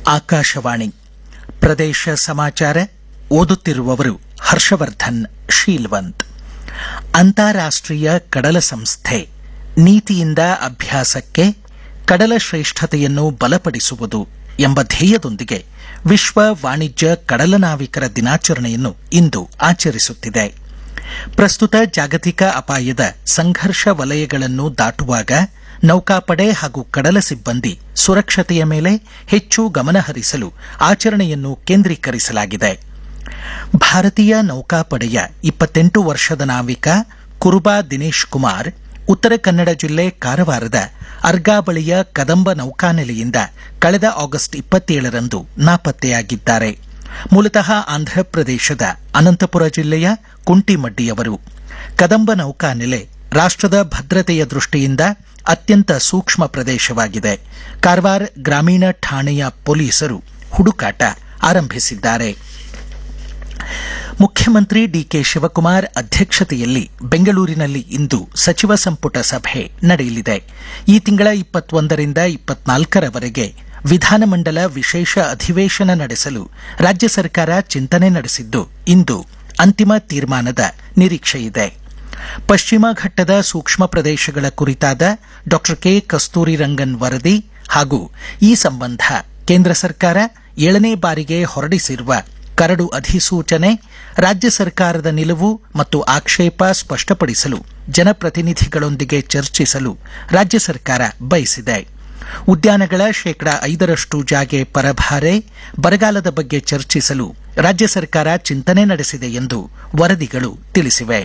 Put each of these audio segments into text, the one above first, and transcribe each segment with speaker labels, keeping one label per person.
Speaker 1: ಆಕಾಶವಾಣಿ ಪ್ರದೇಶ ಸಮಾಚಾರ ಓದುತ್ತಿರುವವರು ಹರ್ಷವರ್ಧನ್ ಶೀಲ್ವಂತ್ ಅಂತಾರಾಷ್ಟ್ರೀಯ ಕಡಲ ಸಂಸ್ಥೆ ನೀತಿಯಿಂದ ಅಭ್ಯಾಸಕ್ಕೆ ಕಡಲ ಶ್ರೇಷ್ಠತೆಯನ್ನು ಬಲಪಡಿಸುವುದು ಎಂಬ ಧ್ಯೇಯದೊಂದಿಗೆ ವಿಶ್ವ ವಾಣಿಜ್ಯ ಕಡಲ ನಾವಿಕರ ದಿನಾಚರಣೆಯನ್ನು ಇಂದು ಆಚರಿಸುತ್ತಿದೆ ಪ್ರಸ್ತುತ ಜಾಗತಿಕ ಅಪಾಯದ ಸಂಘರ್ಷ ವಲಯಗಳನ್ನು ದಾಟುವಾಗ ನೌಕಾಪಡೆ ಹಾಗೂ ಕಡಲ ಸಿಬ್ಬಂದಿ ಸುರಕ್ಷತೆಯ ಮೇಲೆ ಹೆಚ್ಚು ಗಮನಹರಿಸಲು ಆಚರಣೆಯನ್ನು ಕೇಂದ್ರೀಕರಿಸಲಾಗಿದೆ ಭಾರತೀಯ ನೌಕಾಪಡೆಯ ಇಪ್ಪತ್ತೆಂಟು ವರ್ಷದ ನಾವಿಕ ಕುರುಬಾ ದಿನೇಶ್ ಕುಮಾರ್ ಉತ್ತರ ಕನ್ನಡ ಜಿಲ್ಲೆ ಕಾರವಾರದ ಅರ್ಗಾ ಬಳಿಯ ಕದಂಬ ನೌಕಾನೆಲೆಯಿಂದ ಕಳೆದ ಆಗಸ್ಟ್ ಇಪ್ಪತ್ತೇಳರಂದು ನಾಪತ್ತೆಯಾಗಿದ್ದಾರೆ ಮೂಲತಃ ಆಂಧ್ರಪ್ರದೇಶದ ಅನಂತಪುರ ಜಿಲ್ಲೆಯ ಕುಂಟಿಮಡ್ಡಿಯವರು ಕದಂಬ ನೌಕಾನೆಲೆ ರಾಷ್ಟದ ಭದ್ರತೆಯ ದೃಷ್ಟಿಯಿಂದ ಅತ್ಯಂತ ಸೂಕ್ಷ್ಮ ಪ್ರದೇಶವಾಗಿದೆ ಕಾರವಾರ ಗ್ರಾಮೀಣ ಠಾಣೆಯ ಪೊಲೀಸರು ಹುಡುಕಾಟ ಆರಂಭಿಸಿದ್ದಾರೆ ಮುಖ್ಯಮಂತ್ರಿ ಡಿಕೆ ಶಿವಕುಮಾರ್ ಅಧ್ಯಕ್ಷತೆಯಲ್ಲಿ ಬೆಂಗಳೂರಿನಲ್ಲಿ ಇಂದು ಸಚಿವ ಸಂಪುಟ ಸಭೆ ನಡೆಯಲಿದೆ ಈ ತಿಂಗಳ ಇಪ್ಪತ್ತೊಂದರಿಂದ ಇಪ್ಪತ್ನಾಲ್ಕರವರೆಗೆ ವಿಧಾನಮಂಡಲ ವಿಶೇಷ ಅಧಿವೇಶನ ನಡೆಸಲು ರಾಜ್ಯ ಸರ್ಕಾರ ಚಿಂತನೆ ನಡೆಸಿದ್ದು ಇಂದು ಅಂತಿಮ ತೀರ್ಮಾನದ ನಿರೀಕ್ಷೆಯಿದೆ ಪಶ್ಚಿಮ ಘಟ್ಟದ ಸೂಕ್ಷ್ಮ ಪ್ರದೇಶಗಳ ಕುರಿತಾದ ಡಾ ಕೆ ಕಸ್ತೂರಿ ರಂಗನ್ ವರದಿ ಹಾಗೂ ಈ ಸಂಬಂಧ ಕೇಂದ್ರ ಸರ್ಕಾರ ಏಳನೇ ಬಾರಿಗೆ ಹೊರಡಿಸಿರುವ ಕರಡು ಅಧಿಸೂಚನೆ ರಾಜ್ಯ ಸರ್ಕಾರದ ನಿಲುವು ಮತ್ತು ಆಕ್ಷೇಪ ಸ್ಪಷ್ಟಪಡಿಸಲು ಜನಪ್ರತಿನಿಧಿಗಳೊಂದಿಗೆ ಚರ್ಚಿಸಲು ರಾಜ್ಯ ಸರ್ಕಾರ ಬಯಸಿದೆ ಉದ್ಯಾನಗಳ ಶೇಕಡಾ ಐದರಷ್ಟು ಜಾಗೆ ಪರಭಾರೆ ಬರಗಾಲದ ಬಗ್ಗೆ ಚರ್ಚಿಸಲು ರಾಜ್ಯ ಸರ್ಕಾರ ಚಿಂತನೆ ನಡೆಸಿದೆ ಎಂದು ವರದಿಗಳು ತಿಳಿಸಿವೆ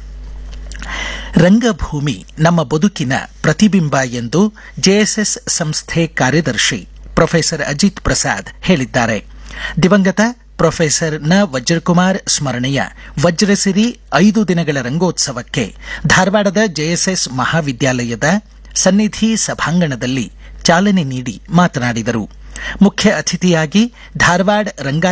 Speaker 1: ರಂಗಭೂಮಿ ನಮ್ಮ ಬದುಕಿನ ಪ್ರತಿಬಿಂಬ ಎಂದು ಜೆಎಸ್ಎಸ್ ಸಂಸ್ಥೆ ಕಾರ್ಯದರ್ಶಿ ಪ್ರೊಫೆಸರ್ ಅಜಿತ್ ಪ್ರಸಾದ್ ಹೇಳಿದ್ದಾರೆ ದಿವಂಗತ ಪ್ರೊಫೆಸರ್ ನ ವಜ್ರಕುಮಾರ್ ಸ್ಮರಣೆಯ ವಜ್ರಸಿರಿ ಐದು ದಿನಗಳ ರಂಗೋತ್ಸವಕ್ಕೆ ಧಾರವಾಡದ ಜೆಎಸ್ಎಸ್ ಮಹಾವಿದ್ಯಾಲಯದ ಸನ್ನಿಧಿ ಸಭಾಂಗಣದಲ್ಲಿ ಚಾಲನೆ ನೀಡಿ ಮಾತನಾಡಿದರು ಮುಖ್ಯ ಅತಿಥಿಯಾಗಿ ಧಾರವಾಡ ರಂಗ